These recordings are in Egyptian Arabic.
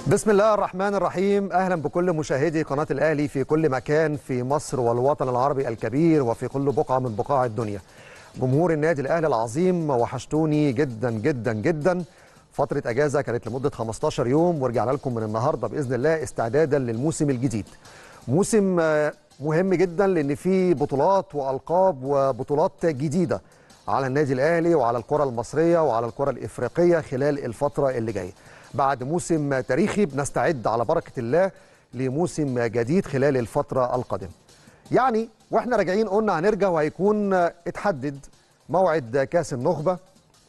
بسم الله الرحمن الرحيم اهلا بكل مشاهدي قناه الاهلي في كل مكان في مصر والوطن العربي الكبير وفي كل بقعه من بقاع الدنيا. جمهور النادي الاهلي العظيم وحشتوني جدا جدا جدا. فتره اجازه كانت لمده 15 يوم ورجعنا لكم من النهارده باذن الله استعدادا للموسم الجديد. موسم مهم جدا لان فيه بطولات والقاب وبطولات جديده على النادي الاهلي وعلى الكره المصريه وعلى الكره الافريقيه خلال الفتره اللي جايه. بعد موسم تاريخي بنستعد على بركة الله لموسم جديد خلال الفترة القادمة يعني واحنا راجعين قلنا هنرجع وهيكون اتحدد موعد كاس النخبة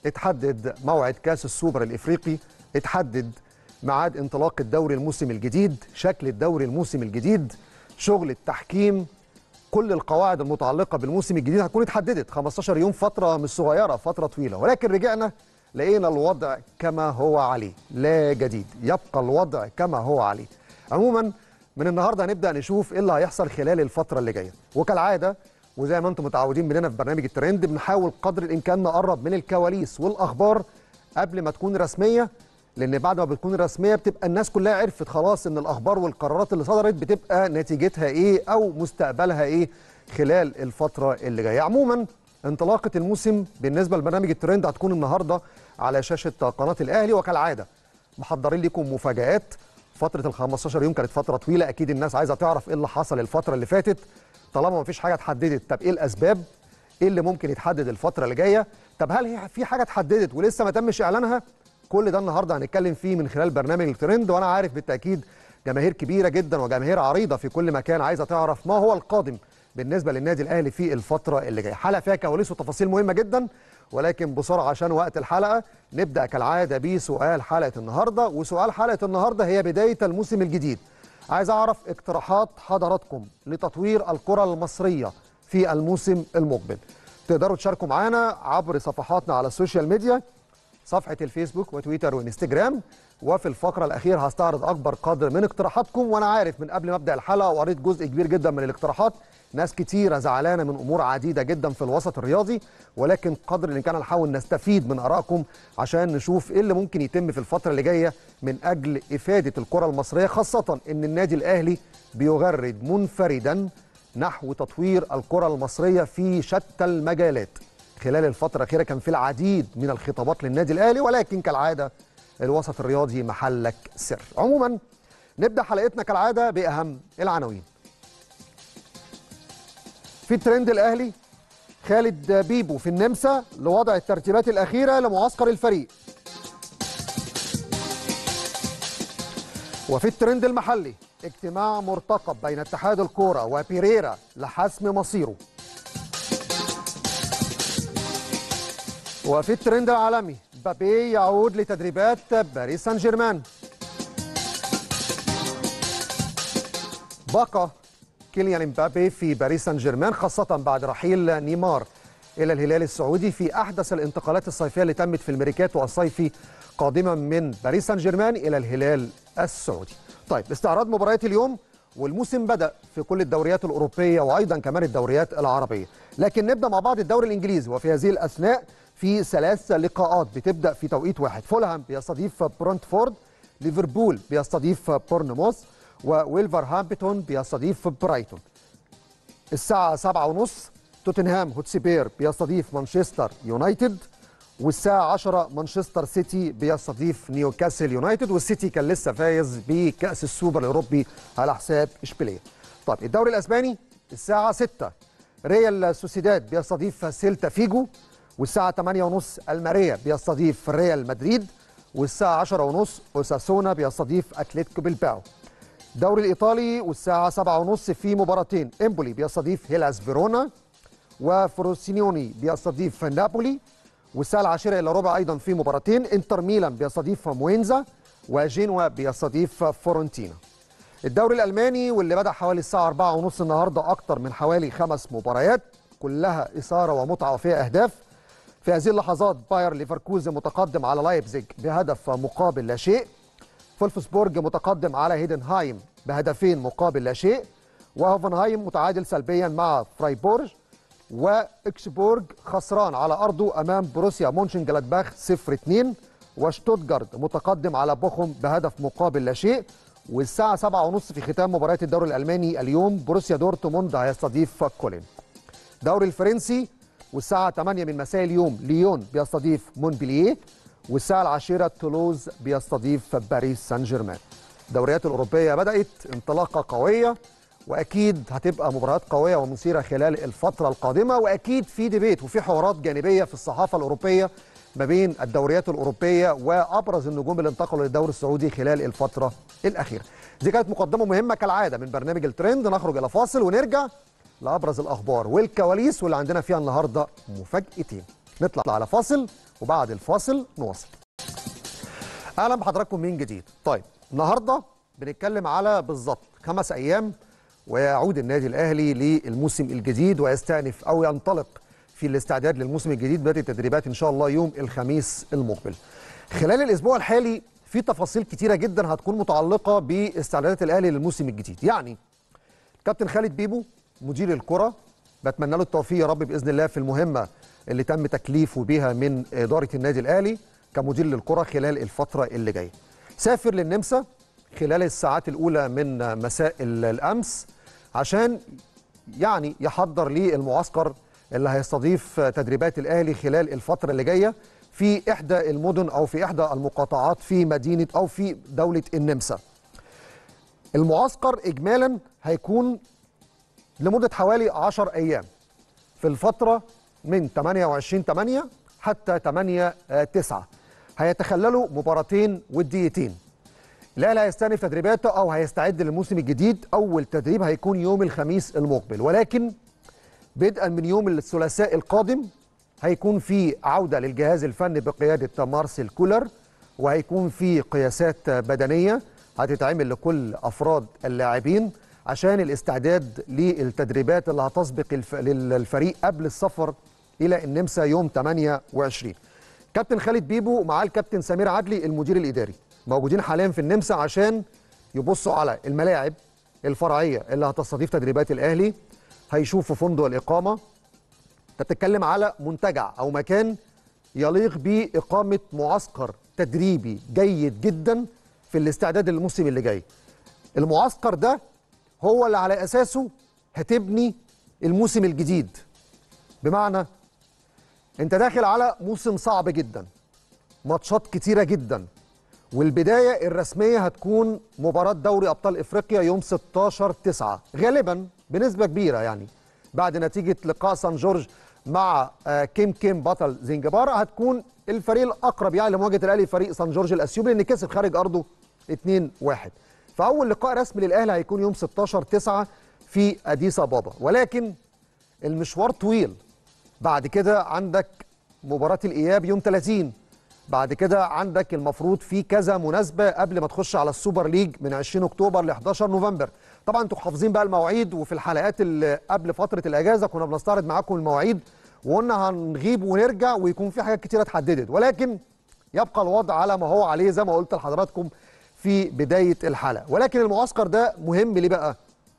اتحدد موعد كاس السوبر الافريقي اتحدد ميعاد انطلاق الدوري الموسم الجديد شكل الدوري الموسم الجديد شغل التحكيم كل القواعد المتعلقة بالموسم الجديد هتكون اتحددت 15 يوم فترة مش صغيرة فترة طويلة ولكن رجعنا لقينا الوضع كما هو عليه لا جديد يبقى الوضع كما هو عليه عموما من النهارده هنبدا نشوف ايه اللي هيحصل خلال الفتره اللي جايه وكالعاده وزي ما انتم متعودين مننا في برنامج الترند بنحاول قدر الامكان نقرب من الكواليس والاخبار قبل ما تكون رسميه لان بعد ما بتكون رسميه بتبقى الناس كلها عرفت خلاص ان الاخبار والقرارات اللي صدرت بتبقى نتيجتها ايه او مستقبلها ايه خلال الفتره اللي جايه عموما انطلاقه الموسم بالنسبه لبرنامج الترند هتكون النهارده على شاشه قناه الاهلي وكالعاده محضرين لكم مفاجات فتره ال 15 يوم كانت فتره طويله اكيد الناس عايزه تعرف ايه اللي حصل الفتره اللي فاتت طالما ما فيش حاجه اتحددت طب ايه الاسباب ايه اللي ممكن يتحدد الفتره اللي جايه طب هل هي في حاجه اتحددت ولسه ما تمش اعلانها كل ده النهارده هنتكلم فيه من خلال برنامج الترند وانا عارف بالتاكيد جماهير كبيره جدا وجماهير عريضه في كل مكان عايزه تعرف ما هو القادم بالنسبه للنادي الاهلي في الفتره اللي جايه حلقه فيها كواليس وتفاصيل مهمه جدا ولكن بسرعه عشان وقت الحلقه نبدا كالعاده بسؤال حلقه النهارده وسؤال حلقه النهارده هي بدايه الموسم الجديد عايز اعرف اقتراحات حضراتكم لتطوير الكره المصريه في الموسم المقبل تقدروا تشاركوا معانا عبر صفحاتنا على السوشيال ميديا صفحه الفيسبوك وتويتر وانستجرام وفي الفقره الاخيره هستعرض اكبر قدر من اقتراحاتكم وانا عارف من قبل ما ابدا الحلقه وقريت جزء كبير جدا من الاقتراحات ناس كتيرة زعلانة من أمور عديدة جدا في الوسط الرياضي ولكن قدر الإمكان نحاول نستفيد من آرائكم عشان نشوف إيه اللي ممكن يتم في الفترة اللي جاية من أجل إفادة الكرة المصرية خاصة إن النادي الأهلي بيغرد منفردا نحو تطوير الكرة المصرية في شتى المجالات خلال الفترة الأخيرة كان في العديد من الخطابات للنادي الأهلي ولكن كالعادة الوسط الرياضي محلك سر عموما نبدأ حلقتنا كالعادة بأهم العناوين في الترند الاهلي خالد بيبو في النمسا لوضع الترتيبات الاخيره لمعسكر الفريق وفي الترند المحلي اجتماع مرتقب بين اتحاد الكوره وبيريرا لحسم مصيره وفي الترند العالمي بابي يعود لتدريبات باريس سان جيرمان بقى كيليان امبابي في باريس سان جيرمان خاصة بعد رحيل نيمار إلى الهلال السعودي في أحدث الانتقالات الصيفية اللي تمت في الميركاتو الصيفي قادما من باريس سان جيرمان إلى الهلال السعودي. طيب استعراض مباريات اليوم والموسم بدأ في كل الدوريات الأوروبية وأيضا كمان الدوريات العربية. لكن نبدأ مع بعض الدوري الإنجليزي وفي هذه الأثناء في ثلاث لقاءات بتبدأ في توقيت واحد. فولهام بيستضيف برونتفورد، ليفربول بيستضيف بورنموث، وويلفرهامبتون بيستضيف برايتون الساعة سبعة ونص توتنهام هوتسبير بيستضيف مانشستر يونايتد والساعة 10 مانشستر سيتي بيستضيف نيوكاسل يونايتد والسيتي كان لسه فايز بكأس السوبر الأوروبي على حساب إشبيلية طيب الدوري الأسباني الساعة 6 ريال سوسيداد بيستضيف سيلتا فيجو والساعة 8 ونص الماريا بيستضيف ريال مدريد والساعة 10 ونص أوساسونا بيستضيف أتلتيكو بيلباو الدوري الايطالي والساعه 7:30 في مباراتين امبولي بيستضيف هيلاس فيرونا وفروسينيوني بيستضيف نابولي والساعه العاشره الا ربع ايضا في مباراتين انتر ميلان بيستضيف موينزا وجينوا بيستضيف فورنتينا الدوري الالماني واللي بدا حوالي الساعه 4:30 النهارده اكتر من حوالي خمس مباريات كلها اثاره ومتعه وفيها اهداف في هذه اللحظات باير ليفركوزن متقدم على لايبزيج بهدف مقابل لا شيء فولفسبورج متقدم على هيدنهايم بهدفين مقابل لا شيء وهوفنهايم متعادل سلبيا مع فرايبورج واكسبورج خسران على ارضه امام بروسيا مونشن جلادباخ 0 2 وشتوتجارد متقدم على بوخم بهدف مقابل لا شيء والساعة 7:30 في ختام مباريات الدوري الألماني اليوم بروسيا دورتموند هيستضيف كولين. الدوري الفرنسي والساعة 8 من مساء اليوم ليون بيستضيف مونبلييه والساعة العاشرة تولوز بيستضيف باريس سان جيرمان. الدوريات الأوروبية بدأت انطلاقة قوية واكيد هتبقى مباريات قويه ومثيره خلال الفتره القادمه واكيد في ديبيت وفي حوارات جانبيه في الصحافه الاوروبيه ما بين الدوريات الاوروبيه وابرز النجوم اللي انتقلوا للدوري السعودي خلال الفتره الاخيره. دي كانت مقدمه مهمه كالعاده من برنامج الترند نخرج الى فاصل ونرجع لابرز الاخبار والكواليس واللي عندنا فيها النهارده مفاجاتين. نطلع على فاصل وبعد الفاصل نواصل. اهلا بحضراتكم من جديد. طيب النهارده بنتكلم على بالظبط خمس ايام ويعود النادي الاهلي للموسم الجديد ويستأنف او ينطلق في الاستعداد للموسم الجديد بدأت التدريبات ان شاء الله يوم الخميس المقبل. خلال الاسبوع الحالي في تفاصيل كتيره جدا هتكون متعلقه باستعدادات الاهلي للموسم الجديد، يعني كابتن خالد بيبو مدير الكره بتمنى له التوفيق يا رب باذن الله في المهمه اللي تم تكليفه بها من اداره النادي الاهلي كمدير للكره خلال الفتره اللي جايه. سافر للنمسا خلال الساعات الاولى من مساء الامس عشان يعني يحضر للمعسكر اللي هيستضيف تدريبات الاهلي خلال الفتره اللي جايه في احدى المدن او في احدى المقاطعات في مدينه او في دوله النمسا. المعسكر اجمالا هيكون لمده حوالي 10 ايام في الفتره من 28 8 حتى 8 9 هيتخللوا مباراتين وديتين. الاهلي هيستأنف تدريباته او هيستعد للموسم الجديد اول تدريب هيكون يوم الخميس المقبل ولكن بدءا من يوم الثلاثاء القادم هيكون في عوده للجهاز الفني بقياده مارسيل كولر وهيكون في قياسات بدنيه هتتعمل لكل افراد اللاعبين عشان الاستعداد للتدريبات اللي هتسبق الف... للفريق قبل السفر الى النمسا يوم 28 كابتن خالد بيبو معاه الكابتن سمير عدلي المدير الاداري موجودين حاليا في النمسا عشان يبصوا على الملاعب الفرعيه اللي هتستضيف تدريبات الاهلي هيشوفوا فندق الاقامه تتكلم على منتجع او مكان يليق باقامه معسكر تدريبي جيد جدا في الاستعداد للموسم اللي جاي المعسكر ده هو اللي على اساسه هتبني الموسم الجديد بمعنى انت داخل على موسم صعب جدا ماتشات كتيره جدا والبدايه الرسميه هتكون مباراه دوري ابطال افريقيا يوم 16 9 غالبا بنسبه كبيره يعني بعد نتيجه لقاء سان جورج مع كيم كيم بطل زنجبار هتكون الفريق الاقرب يعني لمواجهه الاهلي فريق سان جورج الاثيوبي اللي كسب خارج ارضه 2 1 فاول لقاء رسمي للاهلي هيكون يوم 16 9 في اديس ابابا ولكن المشوار طويل بعد كده عندك مباراه الاياب يوم 30 بعد كده عندك المفروض في كذا مناسبه قبل ما تخش على السوبر ليج من 20 اكتوبر ل 11 نوفمبر طبعا انتوا حافظين بقى المواعيد وفي الحلقات اللي قبل فتره الاجازه كنا بنستعرض معاكم المواعيد وقلنا هنغيب ونرجع ويكون في حاجات كتيره اتحددت ولكن يبقى الوضع على ما هو عليه زي ما قلت لحضراتكم في بدايه الحلقه ولكن المعسكر ده مهم ليه بقى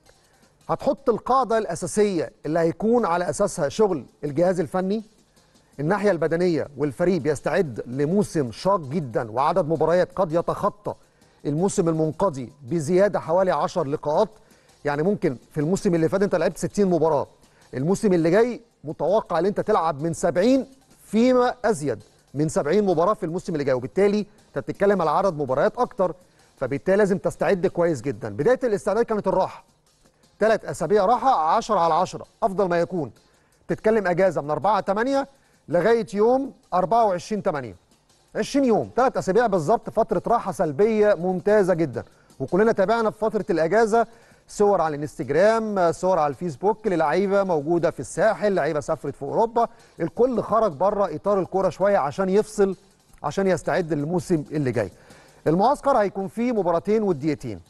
هتحط القاعده الاساسيه اللي هيكون على اساسها شغل الجهاز الفني الناحيه البدنيه والفريق بيستعد لموسم شاق جدا وعدد مباريات قد يتخطى الموسم المنقضي بزياده حوالي 10 لقاءات يعني ممكن في الموسم اللي فات انت لعبت 60 مباراه الموسم اللي جاي متوقع ان انت تلعب من 70 فيما ازيد من 70 مباراه في الموسم اللي جاي وبالتالي انت بتتكلم على عدد مباريات اكتر فبالتالي لازم تستعد كويس جدا بدايه الاستعداد كانت الراحه ثلاث اسابيع راحه 10 على 10 افضل ما يكون تتكلم اجازه من 4 8 لغايه يوم 24 8 20 يوم ثلاث اسابيع بالظبط فتره راحه سلبيه ممتازه جدا وكلنا تابعنا في فتره الاجازه صور على الانستجرام صور على الفيسبوك للعيبه موجوده في الساحل لعيبه سافرت في اوروبا الكل خرج بره اطار الكوره شويه عشان يفصل عشان يستعد للموسم اللي جاي المعسكر هيكون فيه مباراتين وديتين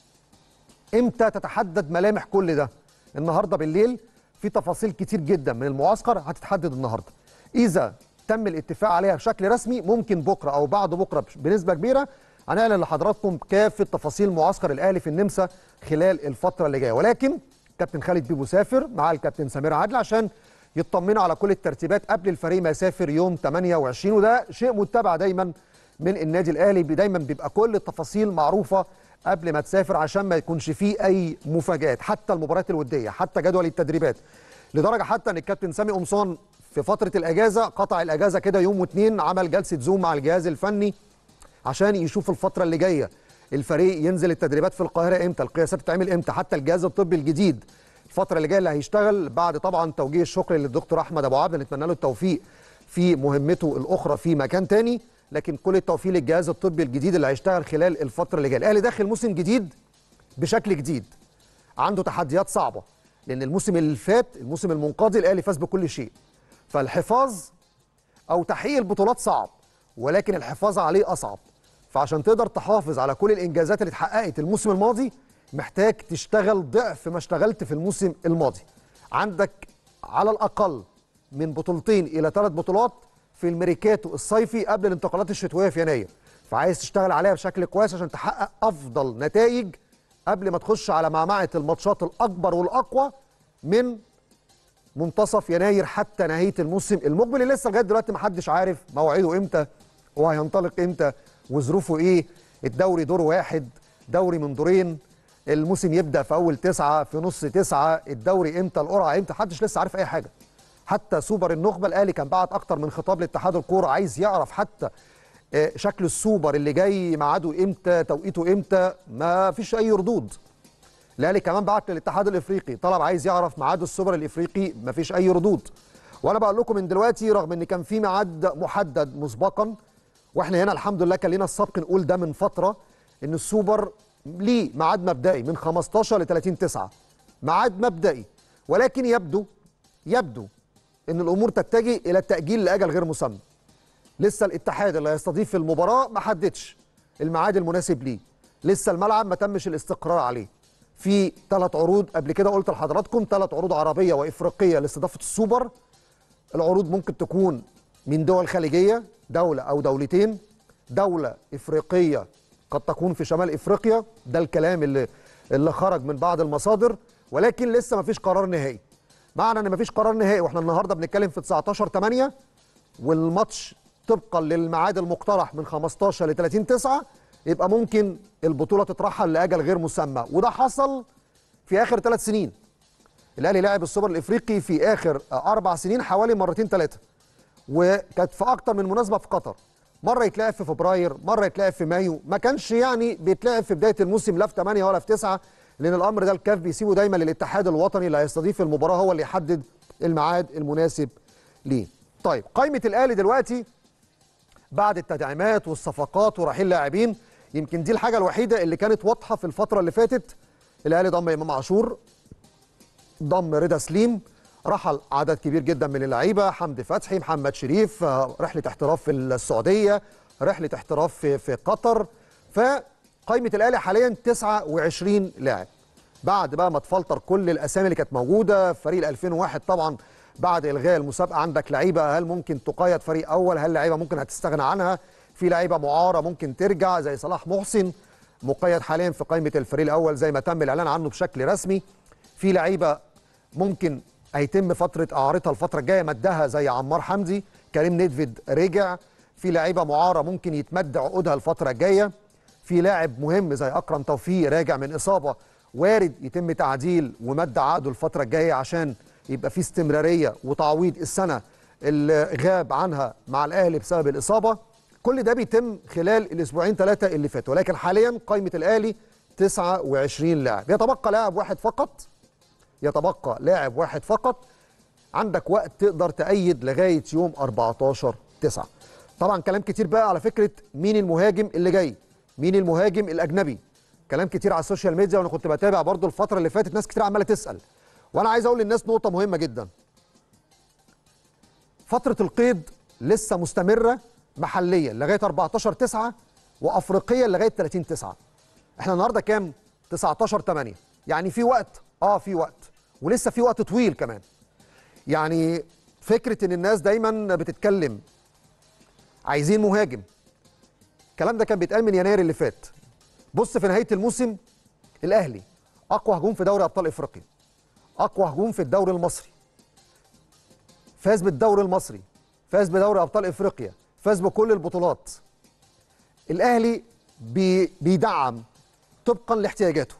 امتى تتحدد ملامح كل ده النهارده بالليل في تفاصيل كتير جدا من المعسكر هتتحدد النهارده اذا تم الاتفاق عليها بشكل رسمي ممكن بكره او بعد بكره بنسبه كبيره هنعلن لحضراتكم كافه تفاصيل معسكر الاهلي في النمسا خلال الفتره اللي جايه ولكن كابتن خالد بيبو سافر مع الكابتن سمير عادل عشان يطمنوا على كل الترتيبات قبل الفريق ما يسافر يوم 28 وده شيء متبع دايما من النادي الاهلي دايما بيبقى كل التفاصيل معروفه قبل ما تسافر عشان ما يكونش فيه اي مفاجات حتى المباريات الوديه حتى جدول التدريبات لدرجه حتى ان الكابتن سامي قمصان في فتره الاجازه قطع الاجازه كده يوم واثنين عمل جلسه زوم مع الجهاز الفني عشان يشوف الفتره اللي جايه الفريق ينزل التدريبات في القاهره امتى القياسات تتعمل امتى حتى الجهاز الطبي الجديد الفتره اللي جايه اللي هيشتغل بعد طبعا توجيه الشكر للدكتور احمد ابو عبد نتمنى له التوفيق في مهمته الاخرى في مكان تاني لكن كل التوفيق للجهاز الطبي الجديد اللي هيشتغل خلال الفتره اللي جايه الاهلي داخل موسم جديد بشكل جديد عنده تحديات صعبه لان الموسم اللي فات الموسم المنقضي الاهلي فاز بكل شيء فالحفاظ او تحقيق البطولات صعب ولكن الحفاظ عليه اصعب فعشان تقدر تحافظ على كل الانجازات اللي اتحققت الموسم الماضي محتاج تشتغل ضعف ما اشتغلت في الموسم الماضي عندك على الاقل من بطولتين الى ثلاث بطولات في الميريكاتو الصيفي قبل الانتقالات الشتويه في يناير فعايز تشتغل عليها بشكل كويس عشان تحقق افضل نتائج قبل ما تخش على معمعه الماتشات الاكبر والاقوى من منتصف يناير حتى نهايه الموسم المقبل اللي لسه لغايه دلوقتي ما حدش عارف مواعيده امتى وهينطلق امتى وظروفه ايه الدوري دور واحد دوري من دورين الموسم يبدا في اول تسعه في نص تسعه الدوري امتى القرعه امتى محدش لسه عارف اي حاجه حتى سوبر النخبه الاهلي كان بعت اكتر من خطاب لاتحاد الكوره عايز يعرف حتى آه، شكل السوبر اللي جاي ميعاده امتى توقيته امتى ما فيش اي ردود الاهلي كمان بعت للاتحاد الافريقي طلب عايز يعرف ميعاد السوبر الافريقي ما فيش اي ردود وانا بقول لكم من دلوقتي رغم ان كان في ميعاد محدد مسبقا واحنا هنا الحمد لله كان لنا السبق نقول ده من فتره ان السوبر ليه ميعاد مبدئي من 15 ل 30 9 ميعاد مبدئي ولكن يبدو يبدو ان الامور تتجه الى التاجيل لاجل غير مسمى لسه الاتحاد اللي هيستضيف المباراه ما حددش الميعاد المناسب ليه لسه الملعب ما تمش الاستقرار عليه في ثلاث عروض قبل كده قلت لحضراتكم ثلاث عروض عربيه وافريقيه لاستضافه السوبر العروض ممكن تكون من دول خليجيه دوله او دولتين دوله افريقيه قد تكون في شمال افريقيا ده الكلام اللي اللي خرج من بعض المصادر ولكن لسه ما فيش قرار نهائي معنى ان ما فيش قرار نهائي واحنا النهارده بنتكلم في 19 8 والماتش طبقا للميعاد المقترح من 15 ل 30 9 يبقى ممكن البطوله تترحل لاجل غير مسمى وده حصل في اخر ثلاث سنين الاهلي لعب السوبر الافريقي في اخر اربع سنين حوالي مرتين ثلاثه وكانت في اكتر من مناسبه في قطر مره يتلعب في فبراير مره يتلعب في مايو ما كانش يعني بيتلعب في بدايه الموسم لا في 8 ولا في 9 لان الامر ده الكاف بيسيبه دايما للاتحاد الوطني اللي هيستضيف المباراه هو اللي يحدد الميعاد المناسب ليه طيب قائمه الاهلي دلوقتي بعد التدعيمات والصفقات ورحيل لاعبين يمكن دي الحاجه الوحيده اللي كانت واضحه في الفتره اللي فاتت الاهلي ضم امام عاشور ضم رضا سليم رحل عدد كبير جدا من اللعيبه حمدي فتحي محمد شريف آه، رحله احتراف في السعوديه رحله احتراف في في قطر فقائمه الاهلي حاليا 29 لاعب بعد بقى ما تفلتر كل الاسامي اللي كانت موجوده فريق 2001 طبعا بعد الغاء المسابقه عندك لعيبه هل ممكن تقيد فريق اول هل لعيبه ممكن هتستغنى عنها في لعيبه معاره ممكن ترجع زي صلاح محسن مقيد حاليا في قائمه الفريق الاول زي ما تم الاعلان عنه بشكل رسمي في لعيبه ممكن هيتم فتره اعارتها الفتره الجايه مدها زي عمار حمدي كريم نيدفيد رجع في لعيبه معاره ممكن يتمد عقودها الفتره الجايه في لاعب مهم زي اكرم توفيق راجع من اصابه وارد يتم تعديل ومد عقده الفتره الجايه عشان يبقى في استمراريه وتعويض السنه اللي غاب عنها مع الاهلي بسبب الاصابه كل ده بيتم خلال الاسبوعين ثلاثه اللي فاتوا ولكن حاليا قائمه الاهلي 29 لاعب يتبقى لاعب واحد فقط يتبقى لاعب واحد فقط عندك وقت تقدر تأيد لغاية يوم 14 9 طبعا كلام كتير بقى على فكرة مين المهاجم اللي جاي مين المهاجم الأجنبي كلام كتير على السوشيال ميديا وانا كنت بتابع برضو الفترة اللي فاتت ناس كتير عمالة تسأل وانا عايز اقول للناس نقطة مهمة جدا فترة القيد لسه مستمرة محليا لغاية 14 9 وافريقيا لغاية 30 9 احنا النهارده كام 19 8 يعني في وقت اه في وقت ولسه في وقت طويل كمان يعني فكره ان الناس دايما بتتكلم عايزين مهاجم الكلام ده كان بيتقال من يناير اللي فات بص في نهايه الموسم الاهلي اقوى هجوم في دوري ابطال افريقيا اقوى هجوم في الدوري المصري فاز بالدوري المصري فاز بدوري ابطال افريقيا فاز بكل البطولات الاهلي بي بيدعم طبقا لاحتياجاته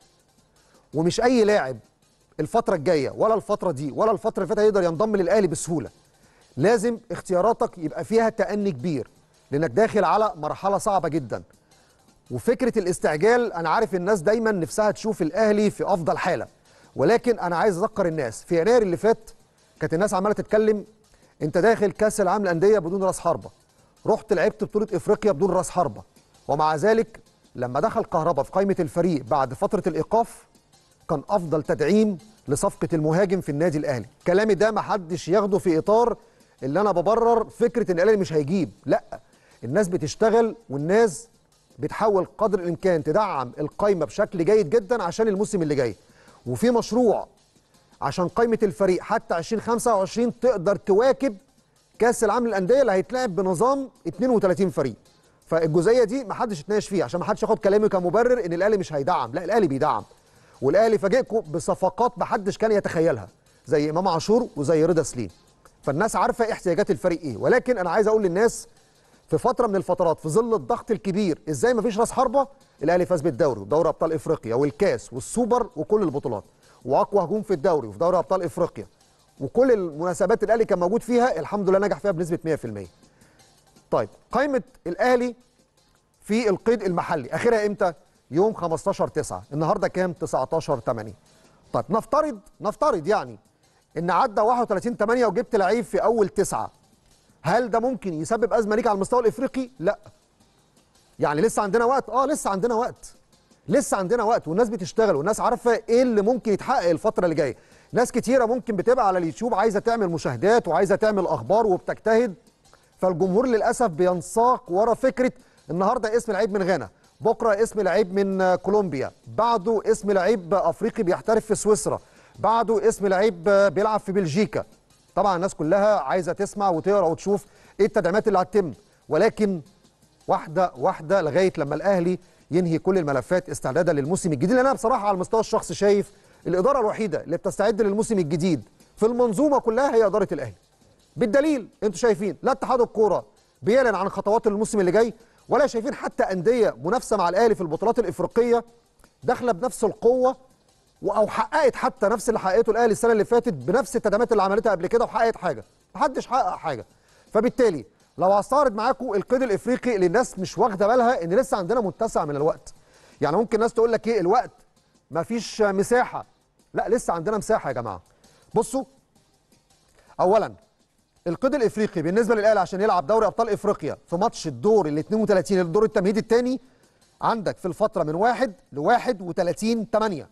ومش اي لاعب الفتره الجايه ولا الفتره دي ولا الفتره اللي فاتت هيقدر ينضم للاهلي بسهوله لازم اختياراتك يبقى فيها تأني كبير لانك داخل على مرحله صعبه جدا وفكره الاستعجال انا عارف الناس دايما نفسها تشوف الاهلي في افضل حاله ولكن انا عايز اذكر الناس في يناير اللي فات كانت الناس عماله تتكلم انت داخل كاس العالم للانديه بدون راس حربه رحت لعبت بطوله افريقيا بدون راس حربه ومع ذلك لما دخل كهربا في قائمه الفريق بعد فتره الايقاف كان افضل تدعيم لصفقه المهاجم في النادي الاهلي كلامي ده ما حدش ياخده في اطار اللي انا ببرر فكره ان الاهلي مش هيجيب لا الناس بتشتغل والناس بتحاول قدر الامكان تدعم القايمه بشكل جيد جدا عشان الموسم اللي جاي وفي مشروع عشان قائمه الفريق حتى 2025 تقدر تواكب كاس العالم للانديه اللي هيتلعب بنظام 32 فريق فالجزئيه دي ما حدش يتناقش فيها عشان ما حدش ياخد كلامي كمبرر ان الاهلي مش هيدعم لا الاهلي بيدعم والاهلي فاجئكم بصفقات ما حدش كان يتخيلها زي امام عاشور وزي رضا سليم فالناس عارفه إيه احتياجات الفريق ايه ولكن انا عايز اقول للناس في فتره من الفترات في ظل الضغط الكبير ازاي ما فيش راس حربه الاهلي فاز بالدوري ودوري ابطال افريقيا والكاس والسوبر وكل البطولات واقوى هجوم في الدوري وفي دوري ابطال افريقيا وكل المناسبات الاهلي كان موجود فيها الحمد لله نجح فيها بنسبه 100% طيب قائمه الاهلي في القيد المحلي اخرها امتى يوم 15 9 النهارده كام 19 8 طيب نفترض نفترض يعني ان عدى 31 8 وجبت لعيب في اول تسعه هل ده ممكن يسبب ازمه ليك على المستوى الافريقي لا يعني لسه عندنا وقت اه لسه عندنا وقت لسه عندنا وقت والناس بتشتغل والناس عارفه ايه اللي ممكن يتحقق الفتره اللي جايه ناس كتيره ممكن بتبقى على اليوتيوب عايزه تعمل مشاهدات وعايزه تعمل اخبار وبتجتهد فالجمهور للاسف بينساق ورا فكره النهارده اسم لعيب من غانا بكره اسم لعيب من كولومبيا بعده اسم لعيب افريقي بيحترف في سويسرا بعده اسم لعيب بيلعب في بلجيكا طبعا الناس كلها عايزه تسمع وتقرا وتشوف ايه التدعيمات اللي هتتم ولكن واحده واحده لغايه لما الاهلي ينهي كل الملفات استعدادا للموسم الجديد لان انا بصراحه على المستوى الشخصي شايف الاداره الوحيده اللي بتستعد للموسم الجديد في المنظومه كلها هي اداره الاهلي بالدليل انتوا شايفين لا اتحاد الكوره بيعلن عن خطوات الموسم اللي جاي ولا شايفين حتى انديه منافسه مع الاهلي في البطولات الافريقيه داخله بنفس القوه او حققت حتى نفس اللي حققته الاهلي السنه اللي فاتت بنفس التدعيمات اللي عملتها قبل كده وحققت حاجه محدش حقق حاجه فبالتالي لو هستعرض معاكم القيد الافريقي اللي الناس مش واخده بالها ان لسه عندنا متسع من الوقت يعني ممكن ناس تقول لك ايه الوقت مفيش مساحه لا لسه عندنا مساحه يا جماعه بصوا اولا القيد الافريقي بالنسبه للاهلي عشان يلعب دوري ابطال افريقيا في ماتش الدور ال 32 الدور التمهيدي الثاني عندك في الفتره من 1 ل 31 8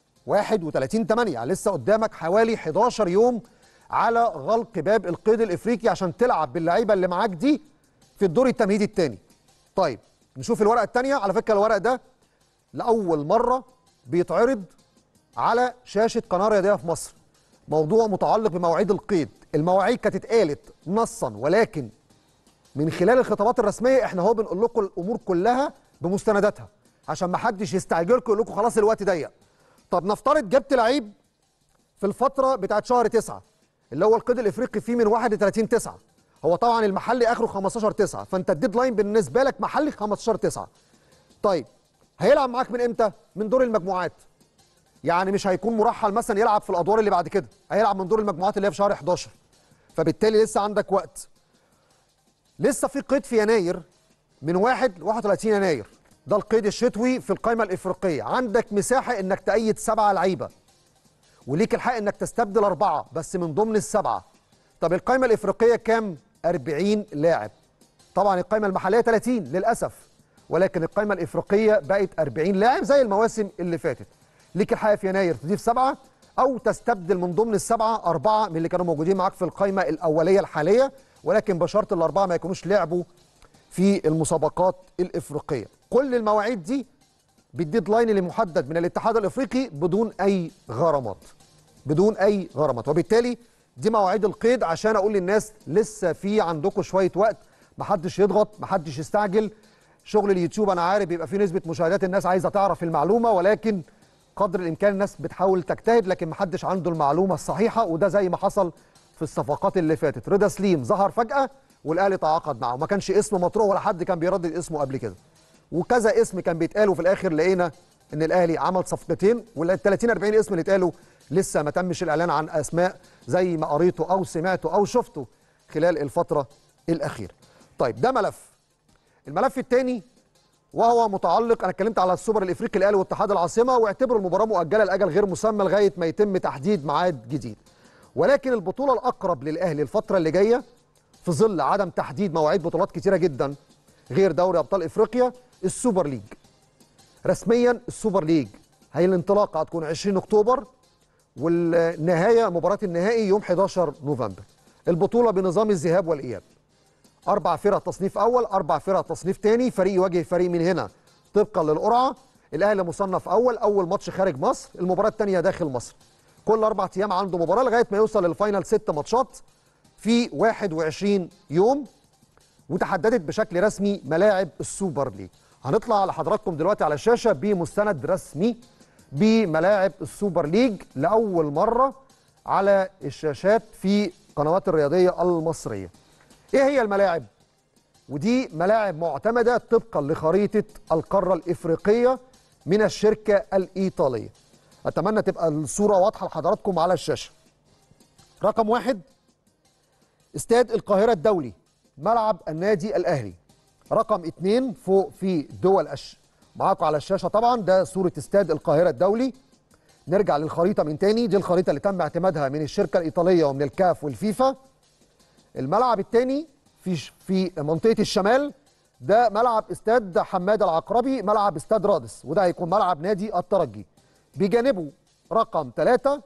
31 8 يعني لسه قدامك حوالي 11 يوم على غلق باب القيد الافريقي عشان تلعب باللعيبه اللي معاك دي في الدور التمهيدي الثاني طيب نشوف الورقه الثانيه على فكره الورق ده لاول مره بيتعرض على شاشه قناه رياضيه في مصر موضوع متعلق بمواعيد القيد المواعيد كانت اتقالت نصا ولكن من خلال الخطابات الرسميه احنا هو بنقول لكم الامور كلها بمستنداتها عشان ما حدش يستعجلكم يقول لكم خلاص الوقت ضيق طب نفترض جبت لعيب في الفتره بتاعت شهر 9 اللي هو القيد الافريقي فيه من 1 ل 30 9 هو طبعا المحلي اخره 15 9 فانت الديدلاين بالنسبه لك محلي 15 9 طيب هيلعب معاك من امتى من دور المجموعات يعني مش هيكون مرحل مثلا يلعب في الادوار اللي بعد كده هيلعب من دور المجموعات اللي هي في شهر 11 فبالتالي لسه عندك وقت لسه في قيد في يناير من 1 ل 31 يناير ده القيد الشتوي في القائمه الافريقيه عندك مساحه انك تأيد سبعه لعيبه وليك الحق انك تستبدل اربعه بس من ضمن السبعه طب القائمه الافريقيه كام 40 لاعب طبعا القائمه المحليه 30 للاسف ولكن القائمه الافريقيه بقت 40 لاعب زي المواسم اللي فاتت ليك الحق في يناير تضيف سبعه او تستبدل من ضمن السبعه اربعه من اللي كانوا موجودين معاك في القائمه الاوليه الحاليه ولكن بشرط الاربعه ما يكونوش لعبوا في المسابقات الافريقيه كل المواعيد دي بالديدلاين اللي محدد من الاتحاد الافريقي بدون اي غرامات بدون اي غرامات وبالتالي دي مواعيد القيد عشان اقول للناس لسه في عندكم شويه وقت محدش يضغط محدش يستعجل شغل اليوتيوب انا عارف بيبقى فيه نسبه مشاهدات الناس عايزه تعرف المعلومه ولكن قدر الامكان الناس بتحاول تجتهد لكن محدش عنده المعلومه الصحيحه وده زي ما حصل في الصفقات اللي فاتت رضا سليم ظهر فجاه والاهلي تعاقد معه ما كانش اسمه مطروح ولا حد كان بيردد اسمه قبل كده وكذا اسم كان بيتقال وفي الاخر لقينا ان الاهلي عمل صفقتين وال 30 40 اسم اللي اتقالوا لسه ما تمش الاعلان عن اسماء زي ما قريته او سمعته او شفته خلال الفتره الاخيره. طيب ده ملف. الملف الثاني وهو متعلق انا اتكلمت على السوبر الافريقي الاهلي واتحاد العاصمه واعتبروا المباراه مؤجله لاجل غير مسمى لغايه ما يتم تحديد ميعاد جديد. ولكن البطوله الاقرب للاهلي الفتره اللي جايه في ظل عدم تحديد مواعيد بطولات كتيره جدا غير دوري ابطال افريقيا السوبر ليج. رسميا السوبر ليج هي الانطلاقه هتكون 20 اكتوبر والنهايه مباراه النهائي يوم 11 نوفمبر. البطوله بنظام الذهاب والاياب. اربع فرق تصنيف اول اربع فرق تصنيف ثاني فريق يواجه فريق من هنا طبقا للقرعه الاهلي مصنف اول اول ماتش خارج مصر المباراه الثانيه داخل مصر كل اربع ايام عنده مباراه لغايه ما يوصل للفاينل ست ماتشات في 21 يوم وتحددت بشكل رسمي ملاعب السوبر ليج هنطلع لحضراتكم دلوقتي على الشاشه بمستند رسمي بملاعب السوبر ليج لاول مره على الشاشات في قنوات الرياضيه المصريه ايه هي الملاعب ودي ملاعب معتمده طبقا لخريطه القاره الافريقيه من الشركه الايطاليه اتمنى تبقى الصوره واضحه لحضراتكم على الشاشه رقم واحد استاد القاهره الدولي ملعب النادي الاهلي رقم اتنين فوق في دول أش... معاكم على الشاشه طبعا ده صوره استاد القاهره الدولي نرجع للخريطه من تاني دي الخريطه اللي تم اعتمادها من الشركه الايطاليه ومن الكاف والفيفا الملعب الثاني في في منطقه الشمال ده ملعب استاد حماد العقربي ملعب استاد رادس وده هيكون ملعب نادي الترجي بجانبه رقم ثلاثة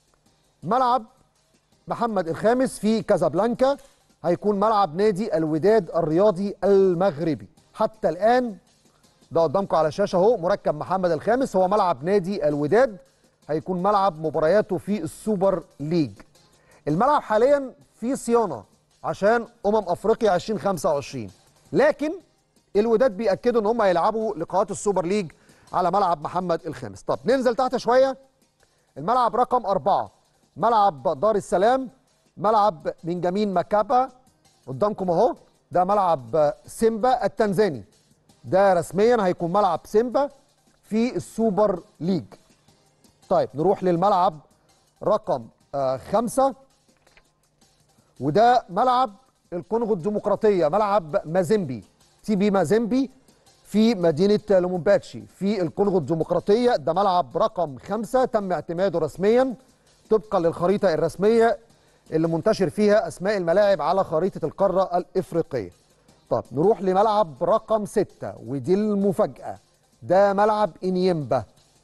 ملعب محمد الخامس في كازابلانكا هيكون ملعب نادي الوداد الرياضي المغربي حتى الآن ده قدامكم على الشاشة اهو مركب محمد الخامس هو ملعب نادي الوداد هيكون ملعب مبارياته في السوبر ليج الملعب حاليا في صيانة عشان أمم أفريقيا 2025 لكن الوداد بيأكدوا إن هم هيلعبوا لقاءات السوبر ليج على ملعب محمد الخامس طب ننزل تحت شوية الملعب رقم أربعة ملعب دار السلام ملعب بنجامين مكابا قدامكم اهو ده ملعب سيمبا التنزاني ده رسميا هيكون ملعب سيمبا في السوبر ليج طيب نروح للملعب رقم آه خمسة وده ملعب الكونغو الديمقراطية ملعب مازيمبي تي بي مازيمبي في مدينة لومومباتشي في الكونغو الديمقراطية ده ملعب رقم خمسة تم اعتماده رسميا طبقا للخريطة الرسمية اللي منتشر فيها أسماء الملاعب على خريطة القارة الإفريقية طب نروح لملعب رقم ستة ودي المفاجأة ده ملعب إنيمبا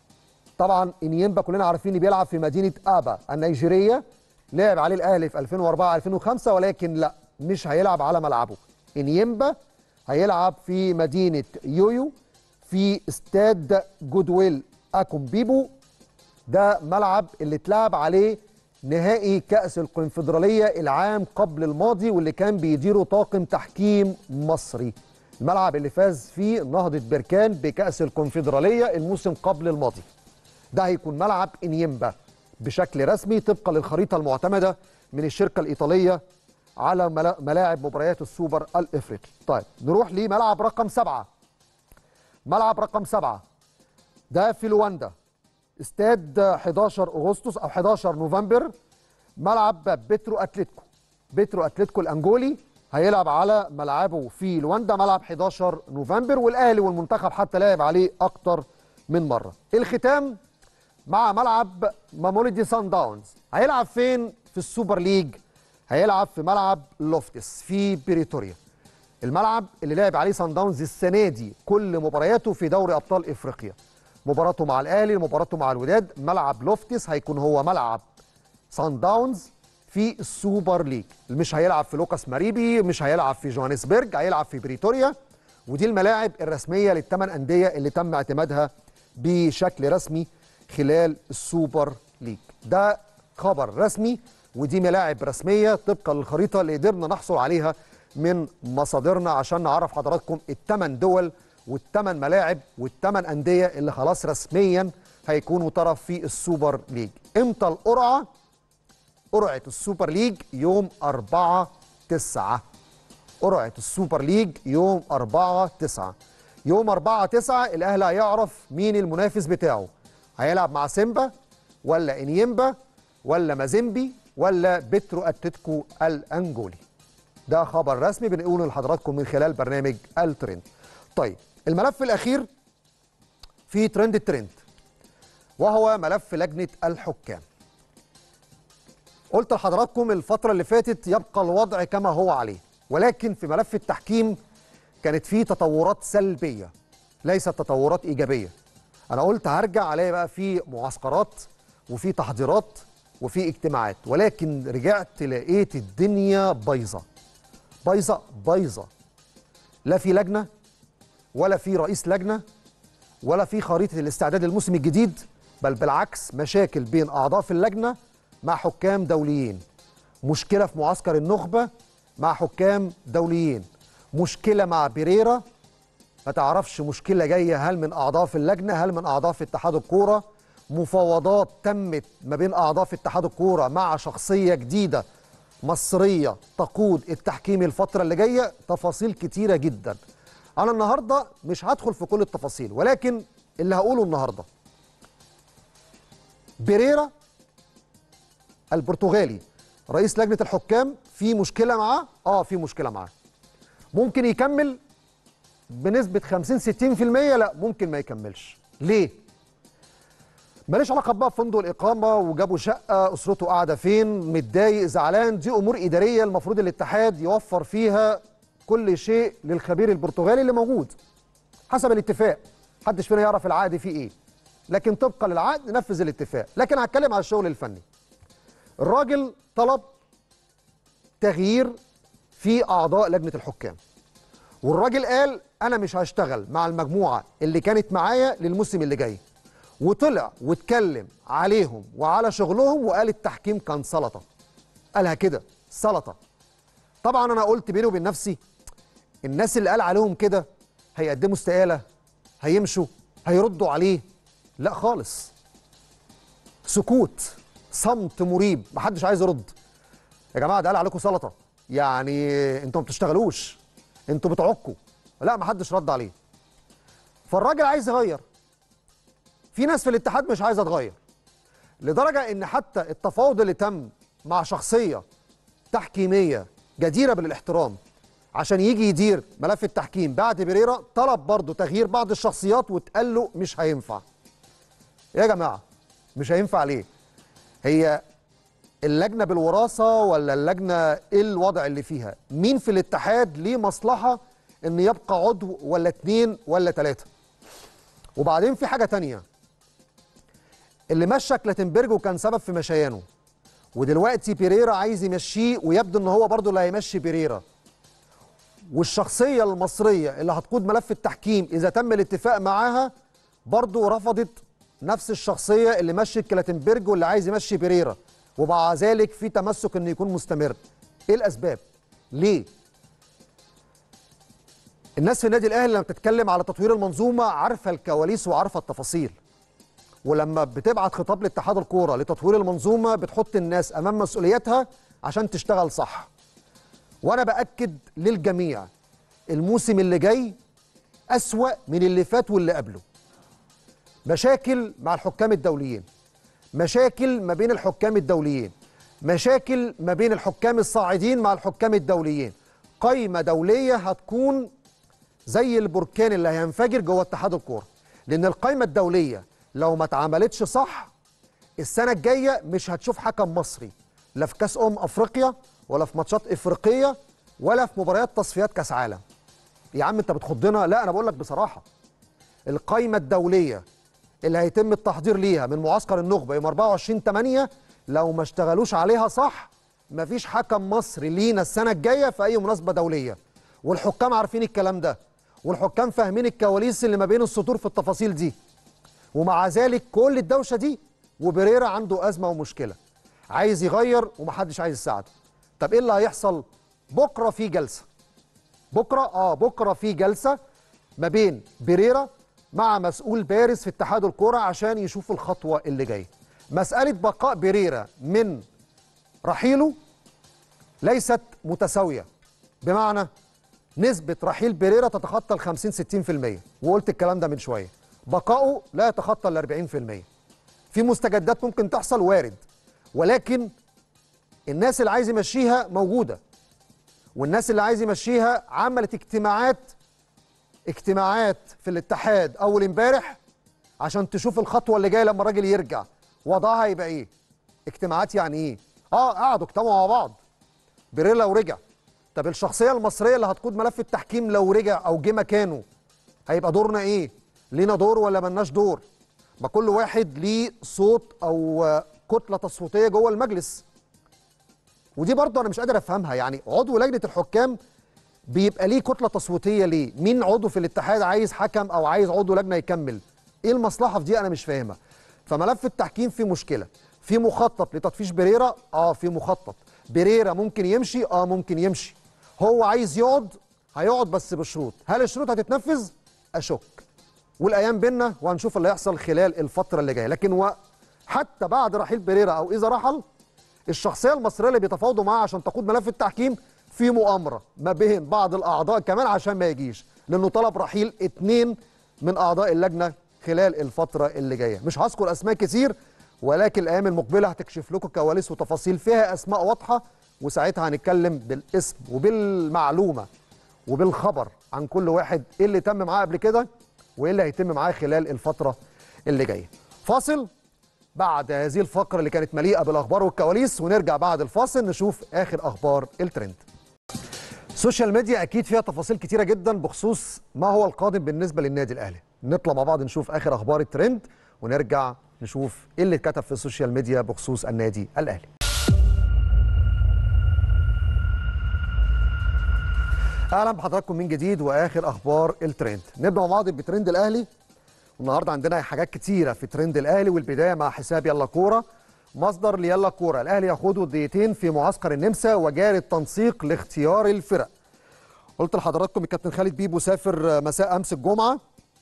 طبعا إنيمبا كلنا عارفين بيلعب في مدينة آبا النيجيرية لعب عليه الأهلي في 2004 2005 ولكن لا مش هيلعب على ملعبه إنيمبا هيلعب في مدينة يويو في استاد جودويل أكومبيبو ده ملعب اللي اتلعب عليه نهائي كأس الكونفدرالية العام قبل الماضي واللي كان بيديره طاقم تحكيم مصري الملعب اللي فاز فيه نهضة بركان بكأس الكونفدرالية الموسم قبل الماضي ده هيكون ملعب إنيمبا بشكل رسمي طبقا للخريطة المعتمدة من الشركة الإيطالية على ملاعب مباريات السوبر الإفريقي طيب نروح لملعب رقم سبعة ملعب رقم سبعة ده في لواندا استاد 11 اغسطس او 11 نوفمبر ملعب بيترو اتلتيكو بيترو اتلتيكو الانجولي هيلعب على ملعبه في لواندا ملعب 11 نوفمبر والاهلي والمنتخب حتى لعب عليه اكتر من مره الختام مع ملعب ماموليدي سان داونز هيلعب فين في السوبر ليج هيلعب في ملعب لوفتس في بريتوريا الملعب اللي لعب عليه سان داونز السنه دي كل مبارياته في دوري ابطال افريقيا مباراته مع الاهلي مباراته مع الوداد ملعب لوفتس هيكون هو ملعب سان داونز في السوبر ليج مش هيلعب في لوكاس ماريبي مش هيلعب في جوهانسبرج هيلعب في بريتوريا ودي الملاعب الرسميه للثمان انديه اللي تم اعتمادها بشكل رسمي خلال السوبر ليج ده خبر رسمي ودي ملاعب رسميه طبقا للخريطه اللي قدرنا نحصل عليها من مصادرنا عشان نعرف حضراتكم الثمان دول والثمان ملاعب والثمان انديه اللي خلاص رسميا هيكونوا طرف في السوبر ليج امتى القرعه قرعه السوبر ليج يوم 4 9 قرعه السوبر ليج يوم 4 9 يوم 4 9 الاهلي هيعرف مين المنافس بتاعه هيلعب مع سيمبا ولا انيمبا ولا مازيمبي ولا بترو اتلتيكو الانجولي ده خبر رسمي بنقوله لحضراتكم من خلال برنامج الترند طيب الملف الاخير في ترند الترند وهو ملف لجنه الحكام قلت لحضراتكم الفتره اللي فاتت يبقى الوضع كما هو عليه ولكن في ملف التحكيم كانت فيه تطورات سلبيه ليست تطورات ايجابيه انا قلت هرجع الاقي بقى في معسكرات وفي تحضيرات وفي اجتماعات ولكن رجعت لقيت الدنيا بايظه بايظه بايظه لا في لجنه ولا في رئيس لجنه ولا في خريطه الاستعداد للموسم الجديد بل بالعكس مشاكل بين اعضاء في اللجنه مع حكام دوليين مشكله في معسكر النخبه مع حكام دوليين مشكله مع بيريرا ما تعرفش مشكله جايه هل من اعضاء في اللجنه هل من اعضاء في اتحاد الكوره مفاوضات تمت ما بين اعضاء في اتحاد الكوره مع شخصيه جديده مصريه تقود التحكيم الفتره اللي جايه تفاصيل كتيره جدا انا النهارده مش هدخل في كل التفاصيل ولكن اللي هقوله النهارده بيريرا البرتغالي رئيس لجنه الحكام في مشكله معاه اه في مشكله معاه ممكن يكمل بنسبه 50 60% لا ممكن ما يكملش ليه ماليش علاقه بقى بفندق الاقامه وجابوا شقه اسرته قاعده فين متضايق زعلان دي امور اداريه المفروض الاتحاد يوفر فيها كل شيء للخبير البرتغالي اللي موجود حسب الاتفاق محدش فينا يعرف العقد فيه ايه لكن طبقا للعقد نفذ الاتفاق لكن هتكلم على الشغل الفني الراجل طلب تغيير في اعضاء لجنه الحكام والراجل قال انا مش هشتغل مع المجموعه اللي كانت معايا للموسم اللي جاي وطلع واتكلم عليهم وعلى شغلهم وقال التحكيم كان سلطه قالها كده سلطه طبعا انا قلت بيني وبين نفسي الناس اللي قال عليهم كده هيقدموا استقاله هيمشوا هيردوا عليه لا خالص سكوت صمت مريب محدش عايز يرد يا جماعه ده قال عليكم سلطه يعني انتوا ما بتشتغلوش انتوا بتعكوا لا محدش رد عليه فالراجل عايز يغير في ناس في الاتحاد مش عايزه تغير لدرجه ان حتى التفاوض اللي تم مع شخصيه تحكيميه جديره بالاحترام عشان يجي يدير ملف التحكيم بعد بيريرا طلب برضه تغيير بعض الشخصيات واتقال له مش هينفع يا جماعه مش هينفع ليه هي اللجنه بالوراثه ولا اللجنه ايه الوضع اللي فيها مين في الاتحاد ليه مصلحه ان يبقى عضو ولا اتنين ولا تلاته وبعدين في حاجه تانية اللي مشى كلاتنبرج وكان سبب في مشيانه ودلوقتي بيريرا عايز يمشيه ويبدو ان هو برضه اللي هيمشي بيريرا والشخصيه المصريه اللي هتقود ملف التحكيم اذا تم الاتفاق معاها برضه رفضت نفس الشخصيه اللي مشت كلاتنبرج واللي عايز يمشي بيريرا ومع ذلك في تمسك انه يكون مستمر ايه الاسباب ليه الناس في النادي الاهلي لما بتتكلم على تطوير المنظومه عارفه الكواليس وعارفه التفاصيل ولما بتبعت خطاب لاتحاد الكوره لتطوير المنظومه بتحط الناس امام مسؤولياتها عشان تشتغل صح وانا باكد للجميع الموسم اللي جاي اسوا من اللي فات واللي قبله مشاكل مع الحكام الدوليين مشاكل ما بين الحكام الدوليين مشاكل ما بين الحكام الصاعدين مع الحكام الدوليين قايمه دوليه هتكون زي البركان اللي هينفجر جوه اتحاد الكوره لان القايمه الدوليه لو ما اتعملتش صح السنه الجايه مش هتشوف حكم مصري لا في كاس امم افريقيا ولا في ماتشات افريقيه ولا في مباريات تصفيات كاس عالم يا عم انت بتخضنا لا انا بقول لك بصراحه القايمه الدوليه اللي هيتم التحضير ليها من معسكر النخبه يوم 24 8 لو ما اشتغلوش عليها صح مفيش حكم مصري لينا السنه الجايه في اي مناسبه دوليه والحكام عارفين الكلام ده والحكام فاهمين الكواليس اللي ما بين السطور في التفاصيل دي ومع ذلك كل الدوشه دي وبريرا عنده ازمه ومشكله عايز يغير ومحدش عايز يساعده طب ايه اللي هيحصل بكره في جلسه بكره اه بكره في جلسه ما بين بريرا مع مسؤول بارز في اتحاد الكوره عشان يشوف الخطوه اللي جايه مساله بقاء بريرا من رحيله ليست متساويه بمعنى نسبه رحيل بيريرا تتخطى ال 50 60% وقلت الكلام ده من شويه بقائه لا يتخطى ال 40% في مستجدات ممكن تحصل وارد ولكن الناس اللي عايز يمشيها موجوده والناس اللي عايز يمشيها عملت اجتماعات اجتماعات في الاتحاد اول امبارح عشان تشوف الخطوه اللي جايه لما الراجل يرجع وضعها هيبقى ايه اجتماعات يعني ايه اه قعدوا اجتمعوا مع بعض بيريرا لو رجع طب الشخصيه المصريه اللي هتقود ملف التحكيم لو رجع او جه مكانه هيبقى دورنا ايه لينا دور ولا ملناش دور ما كل واحد ليه صوت او كتله تصويتيه جوه المجلس ودي برضه انا مش قادر افهمها يعني عضو لجنه الحكام بيبقى ليه كتله تصويتيه ليه مين عضو في الاتحاد عايز حكم او عايز عضو لجنه يكمل ايه المصلحه في دي انا مش فاهمها فملف التحكيم فيه مشكله في مخطط لتطفيش بريرا اه في مخطط بريرا ممكن يمشي اه ممكن يمشي هو عايز يقعد هيقعد بس بشروط هل الشروط هتتنفذ اشك والايام بينا وهنشوف اللي هيحصل خلال الفتره اللي جايه لكن و... حتى بعد رحيل بريرا او اذا رحل الشخصيه المصريه اللي بيتفاوضوا معاها عشان تقود ملف التحكيم في مؤامره ما بين بعض الاعضاء كمان عشان ما يجيش لانه طلب رحيل اثنين من اعضاء اللجنه خلال الفتره اللي جايه مش هذكر اسماء كتير ولكن الايام المقبله هتكشف لكم كواليس وتفاصيل فيها اسماء واضحه وساعتها هنتكلم بالاسم وبالمعلومه وبالخبر عن كل واحد ايه اللي تم معاه قبل كده وايه اللي هيتم معاه خلال الفتره اللي جايه فاصل بعد هذه الفقره اللي كانت مليئه بالاخبار والكواليس ونرجع بعد الفاصل نشوف اخر اخبار الترند السوشيال ميديا اكيد فيها تفاصيل كتيره جدا بخصوص ما هو القادم بالنسبه للنادي الاهلي نطلع مع بعض نشوف اخر اخبار الترند ونرجع نشوف ايه اللي اتكتب في السوشيال ميديا بخصوص النادي الاهلي اهلا بحضراتكم من جديد واخر اخبار الترند نبدا مع بعض بترند الاهلي النهارده عندنا حاجات كتيره في ترند الاهلي والبدايه مع حساب يلا كوره مصدر ليلا كوره الاهلي يخوض وديتين في معسكر النمسا وجاري التنسيق لاختيار الفرق قلت لحضراتكم الكابتن خالد بيبو سافر مساء امس الجمعه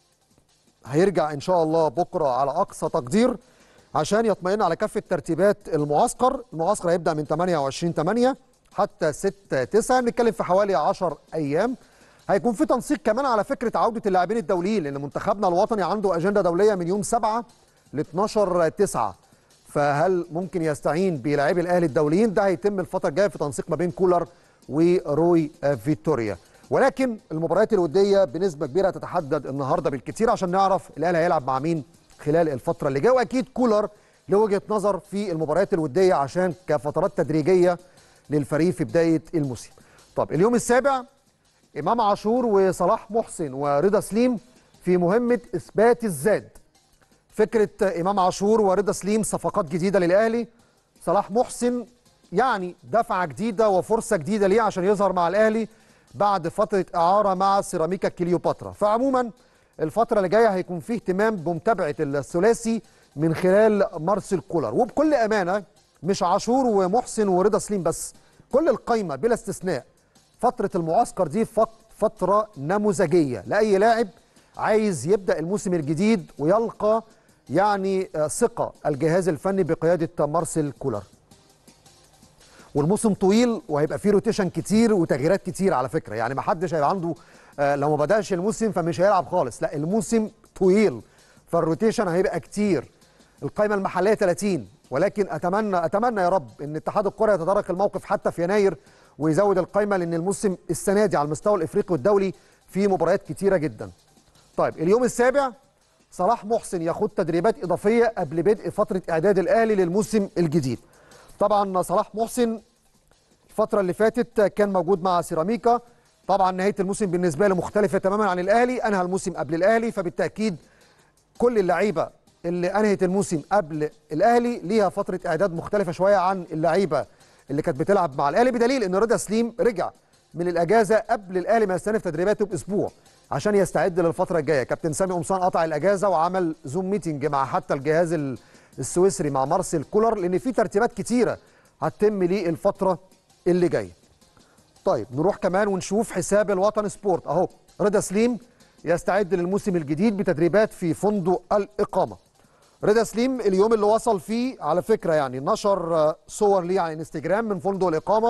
هيرجع ان شاء الله بكره على اقصى تقدير عشان يطمئن على كافه ترتيبات المعسكر المعسكر هيبدا من 28 8 حتى 6 9 بنتكلم في حوالي 10 ايام هيكون في تنسيق كمان على فكره عوده اللاعبين الدوليين لان منتخبنا الوطني عنده اجنده دوليه من يوم 7 ل 12 9 فهل ممكن يستعين بلاعبي الاهلي الدوليين ده هيتم الفتره الجايه في تنسيق ما بين كولر وروي فيتوريا ولكن المباريات الوديه بنسبه كبيره تتحدد النهارده بالكثير عشان نعرف الاهلي هيلعب مع مين خلال الفتره اللي جايه واكيد كولر له وجهه نظر في المباريات الوديه عشان كفترات تدريجيه للفريق في بدايه الموسم. طب اليوم السابع امام عاشور وصلاح محسن ورضا سليم في مهمه اثبات الزاد. فكره امام عاشور ورضا سليم صفقات جديده للاهلي صلاح محسن يعني دفعه جديده وفرصه جديده ليه عشان يظهر مع الاهلي بعد فتره اعاره مع سيراميكا كليوباترا فعموما الفتره اللي جايه هيكون فيه اهتمام بمتابعه الثلاثي من خلال مارسيل كولر وبكل امانه مش عاشور ومحسن ورضا سليم بس كل القايمه بلا استثناء فتره المعسكر دي فتره نموذجيه لاي لاعب عايز يبدا الموسم الجديد ويلقى يعني ثقه الجهاز الفني بقياده مارسيل كولر والموسم طويل وهيبقى فيه روتيشن كتير وتغييرات كتير على فكره يعني ما حدش هيبقى عنده آه لو ما بداش الموسم فمش هيلعب خالص لا الموسم طويل فالروتيشن هيبقى كتير القائمه المحليه 30 ولكن اتمنى اتمنى يا رب ان اتحاد الكره يتدارك الموقف حتى في يناير ويزود القائمه لان الموسم السنه دي على المستوى الافريقي والدولي في مباريات كتيره جدا طيب اليوم السابع صلاح محسن ياخد تدريبات اضافيه قبل بدء فتره اعداد الاهلي للموسم الجديد طبعا صلاح محسن الفتره اللي فاتت كان موجود مع سيراميكا طبعا نهايه الموسم بالنسبه له مختلفه تماما عن الاهلي انهى الموسم قبل الاهلي فبالتاكيد كل اللعيبه اللي انهت الموسم قبل الاهلي ليها فتره اعداد مختلفه شويه عن اللعيبه اللي كانت بتلعب مع الاهلي بدليل ان رضا سليم رجع من الاجازه قبل الاهلي ما يستنف تدريباته باسبوع عشان يستعد للفتره الجايه كابتن سامي قمصان قطع الاجازه وعمل زوم ميتنج مع حتى الجهاز السويسري مع مارسيل كولر لان في ترتيبات كتيره هتتم للفتره اللي جايه طيب نروح كمان ونشوف حساب الوطن سبورت اهو رضا سليم يستعد للموسم الجديد بتدريبات في فندق الاقامه رضا سليم اليوم اللي وصل فيه على فكره يعني نشر صور ليه على انستجرام من فندق الاقامه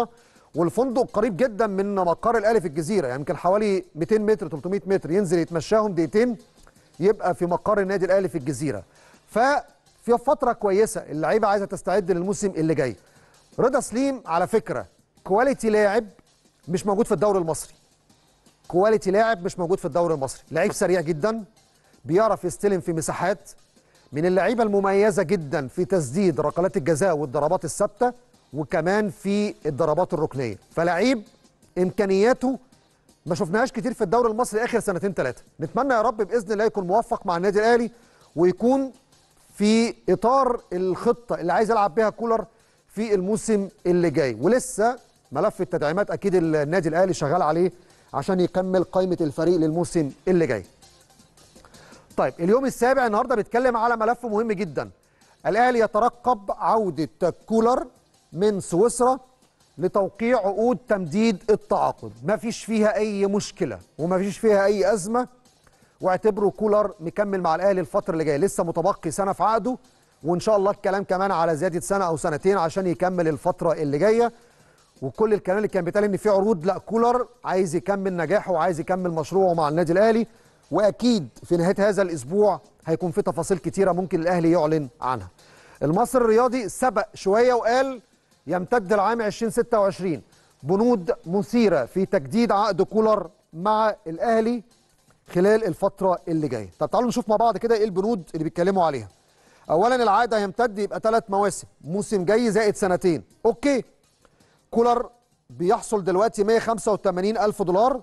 والفندق قريب جدا من مقر الاهلي في الجزيره يعني يمكن حوالي 200 متر 300 متر ينزل يتمشاهم دقيقتين يبقى في مقر النادي الاهلي في الجزيره ففي فتره كويسه اللعيبه عايزه تستعد للموسم اللي جاي رضا سليم على فكره كواليتي لاعب مش موجود في الدوري المصري كواليتي لاعب مش موجود في الدوري المصري لعيب سريع جدا بيعرف يستلم في مساحات من اللعيبه المميزه جدا في تسديد ركلات الجزاء والضربات الثابته وكمان في الضربات الركنيه فلعيب امكانياته ما شفناهاش كتير في الدوري المصري اخر سنتين ثلاثه نتمنى يا رب باذن الله يكون موفق مع النادي الاهلي ويكون في اطار الخطه اللي عايز يلعب بيها كولر في الموسم اللي جاي ولسه ملف التدعيمات اكيد النادي الاهلي شغال عليه عشان يكمل قائمه الفريق للموسم اللي جاي طيب اليوم السابع النهارده بيتكلم على ملف مهم جدا الاهلي يترقب عوده كولر من سويسرا لتوقيع عقود تمديد التعاقد ما فيش فيها اي مشكله وما فيش فيها اي ازمه واعتبروا كولر مكمل مع الاهلي الفتره اللي جايه لسه متبقي سنه في عقده وان شاء الله الكلام كمان على زياده سنه او سنتين عشان يكمل الفتره اللي جايه وكل الكلام اللي كان بيتقال ان في عروض لا كولر عايز يكمل نجاحه وعايز يكمل مشروعه مع النادي الاهلي واكيد في نهايه هذا الاسبوع هيكون في تفاصيل كتيره ممكن الاهلي يعلن عنها المصري الرياضي سبق شويه وقال يمتد العام 2026 بنود مثيره في تجديد عقد كولر مع الاهلي خلال الفتره اللي جايه طب تعالوا نشوف مع بعض كده ايه البنود اللي بيتكلموا عليها اولا العقد هيمتد يبقى ثلاث مواسم موسم جاي زائد سنتين اوكي كولر بيحصل دلوقتي 185 الف دولار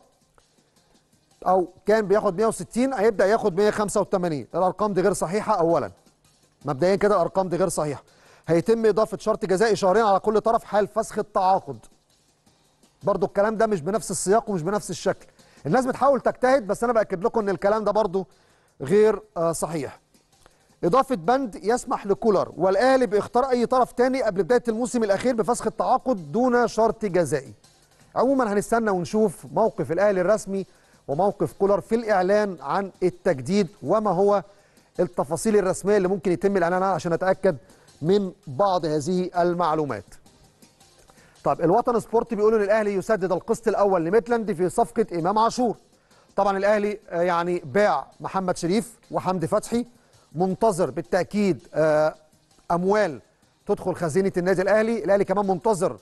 او كان بياخد 160 هيبدا ياخد 185 الارقام دي غير صحيحه اولا مبدئيا كده الارقام دي غير صحيحه هيتم اضافه شرط جزائي شهرين على كل طرف حال فسخ التعاقد برضو الكلام ده مش بنفس السياق ومش بنفس الشكل الناس بتحاول تجتهد بس انا باكد لكم ان الكلام ده برضو غير آه صحيح اضافه بند يسمح لكولر والاهلي باختار اي طرف تاني قبل بدايه الموسم الاخير بفسخ التعاقد دون شرط جزائي عموما هنستنى ونشوف موقف الاهلي الرسمي وموقف كولر في الاعلان عن التجديد وما هو التفاصيل الرسميه اللي ممكن يتم الاعلان عنها عشان نتاكد من بعض هذه المعلومات. طب الوطن سبورت بيقولوا ان الاهلي يسدد القسط الاول لميتلاند في صفقه امام عاشور. طبعا الاهلي يعني باع محمد شريف وحمدي فتحي منتظر بالتاكيد اموال تدخل خزينه النادي الاهلي، الاهلي كمان منتظر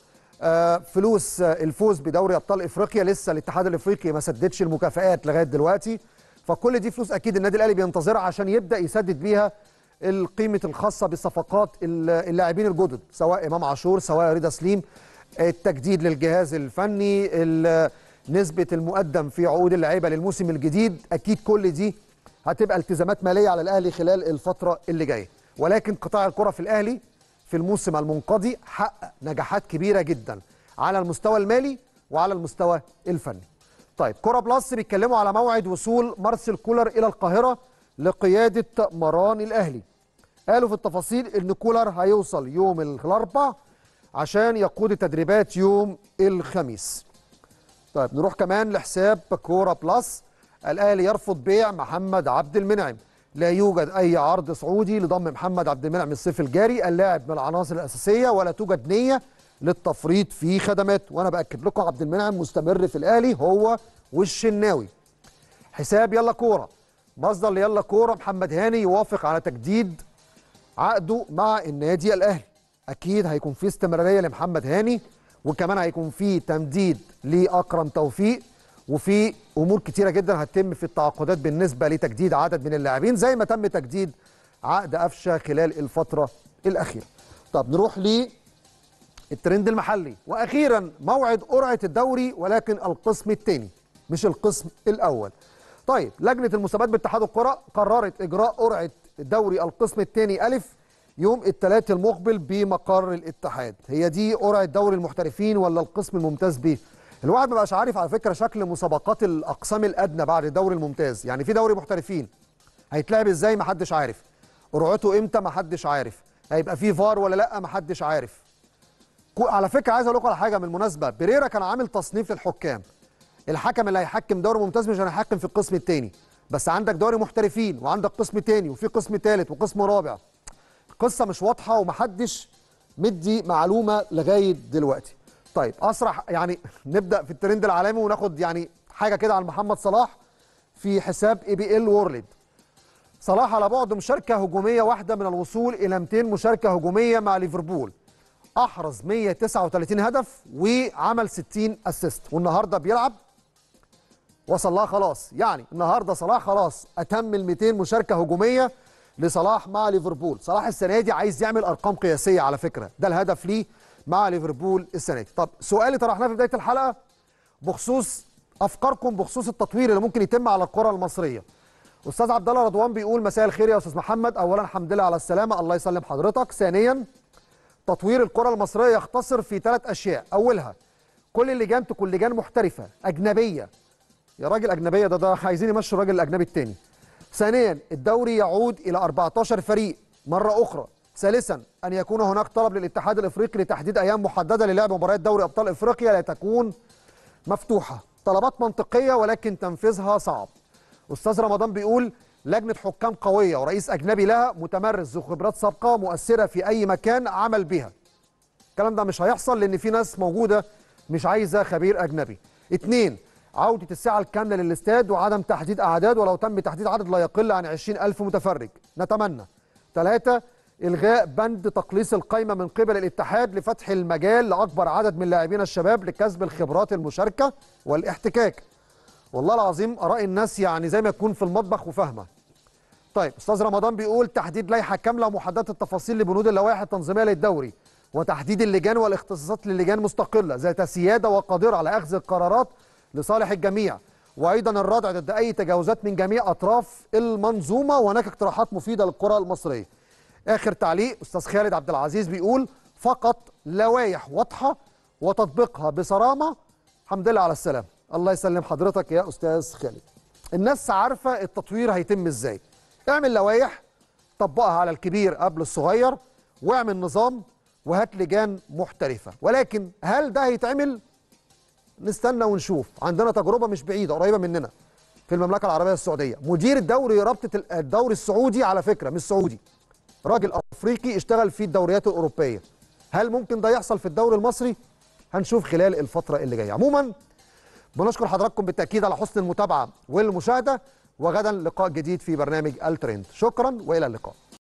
فلوس الفوز بدوري ابطال افريقيا لسه الاتحاد الافريقي ما سددش المكافئات لغايه دلوقتي فكل دي فلوس اكيد النادي الاهلي بينتظرها عشان يبدا يسدد بيها القيمه الخاصه بصفقات اللاعبين الجدد سواء امام عاشور سواء رضا سليم التجديد للجهاز الفني نسبه المقدم في عقود اللعيبه للموسم الجديد اكيد كل دي هتبقى التزامات ماليه على الاهلي خلال الفتره اللي جايه ولكن قطاع الكره في الاهلي في الموسم المنقضي حقق نجاحات كبيره جدا على المستوى المالي وعلى المستوى الفني. طيب كوره بلس بيتكلموا على موعد وصول مارسيل كولر الى القاهره لقياده مران الاهلي. قالوا في التفاصيل ان كولر هيوصل يوم الاربعاء عشان يقود التدريبات يوم الخميس. طيب نروح كمان لحساب كوره بلس الاهلي يرفض بيع محمد عبد المنعم. لا يوجد اي عرض سعودي لضم محمد عبد المنعم الصيف الجاري اللاعب من العناصر الاساسيه ولا توجد نيه للتفريط في خدماته وانا باكد لكم عبد المنعم مستمر في الاهلي هو والشناوي حساب يلا كوره مصدر ليلا كوره محمد هاني يوافق على تجديد عقده مع النادي الاهلي اكيد هيكون في استمراريه لمحمد هاني وكمان هيكون في تمديد لاكرم توفيق وفي امور كتيره جدا هتتم في التعاقدات بالنسبه لتجديد عدد من اللاعبين زي ما تم تجديد عقد قفشه خلال الفتره الاخيره. طب نروح للترند المحلي واخيرا موعد قرعه الدوري ولكن القسم الثاني مش القسم الاول. طيب لجنه المسابقات باتحاد الكره قررت اجراء قرعه الدوري القسم الثاني الف يوم الثلاث المقبل بمقر الاتحاد. هي دي قرعه دوري المحترفين ولا القسم الممتاز به؟ الواحد ما بقاش عارف على فكره شكل مسابقات الاقسام الادنى بعد الدوري الممتاز يعني في دوري محترفين هيتلعب ازاي ما حدش عارف قرعته امتى ما حدش عارف هيبقى في فار ولا لا ما حدش عارف على فكره عايز اقول لكم على حاجه بالمناسبه بريرا كان عامل تصنيف للحكام الحكم اللي هيحكم دوري ممتاز مش هيحكم في القسم الثاني بس عندك دوري محترفين وعندك قسم ثاني وفي قسم ثالث وقسم رابع القصه مش واضحه ومحدش مدي معلومه لغايه دلوقتي طيب اسرع يعني نبدا في الترند العالمي وناخد يعني حاجه كده عن محمد صلاح في حساب اي بي ال وورلد صلاح على بعد مشاركه هجوميه واحده من الوصول الى 200 مشاركه هجوميه مع ليفربول احرز 139 هدف وعمل 60 اسيست والنهارده بيلعب وصل لها خلاص يعني النهارده صلاح خلاص اتم ال 200 مشاركه هجوميه لصلاح مع ليفربول صلاح السنه دي عايز يعمل ارقام قياسيه على فكره ده الهدف ليه مع ليفربول السنه دي طب سؤالي طرحناه في بدايه الحلقه بخصوص افكاركم بخصوص التطوير اللي ممكن يتم على الكره المصريه استاذ عبد الله رضوان بيقول مساء الخير يا استاذ محمد اولا الحمد لله على السلامه الله يسلم حضرتك ثانيا تطوير الكره المصريه يختصر في ثلاث اشياء اولها كل اللجان تكون لجان محترفه اجنبيه يا راجل اجنبيه ده ده عايزين يمشوا الراجل الاجنبي الثاني ثانيا الدوري يعود الى 14 فريق مره اخرى ثالثا ان يكون هناك طلب للاتحاد الافريقي لتحديد ايام محدده للعب مباريات دوري ابطال افريقيا لتكون مفتوحه طلبات منطقيه ولكن تنفيذها صعب استاذ رمضان بيقول لجنه حكام قويه ورئيس اجنبي لها متمرس ذو خبرات سابقه مؤثره في اي مكان عمل بها الكلام ده مش هيحصل لان في ناس موجوده مش عايزه خبير اجنبي اتنين عودة الساعة الكاملة للاستاد وعدم تحديد أعداد ولو تم تحديد عدد لا يقل عن 20 ألف متفرج نتمنى ثلاثة إلغاء بند تقليص القائمة من قبل الاتحاد لفتح المجال لأكبر عدد من لاعبين الشباب لكسب الخبرات المشاركة والاحتكاك والله العظيم آراء الناس يعني زي ما يكون في المطبخ وفاهمة طيب أستاذ رمضان بيقول تحديد لائحة كاملة ومحددة التفاصيل لبنود اللوائح التنظيمية للدوري وتحديد اللجان والاختصاصات للجان مستقلة ذات سيادة وقادرة على أخذ القرارات لصالح الجميع وايضا الردع ضد اي تجاوزات من جميع اطراف المنظومه وهناك اقتراحات مفيده للكره المصريه. اخر تعليق استاذ خالد عبد العزيز بيقول فقط لوائح واضحه وتطبيقها بصرامه الحمد لله على السلامه. الله يسلم حضرتك يا استاذ خالد. الناس عارفه التطوير هيتم ازاي. اعمل لوائح طبقها على الكبير قبل الصغير واعمل نظام وهات لجان محترفه ولكن هل ده هيتعمل نستنى ونشوف عندنا تجربه مش بعيده قريبه مننا في المملكه العربيه السعوديه مدير الدوري رابطه الدوري السعودي على فكره مش سعودي راجل افريقي اشتغل في الدوريات الاوروبيه هل ممكن ده يحصل في الدوري المصري هنشوف خلال الفتره اللي جايه عموما بنشكر حضراتكم بالتاكيد على حسن المتابعه والمشاهده وغدا لقاء جديد في برنامج الترند شكرا والى اللقاء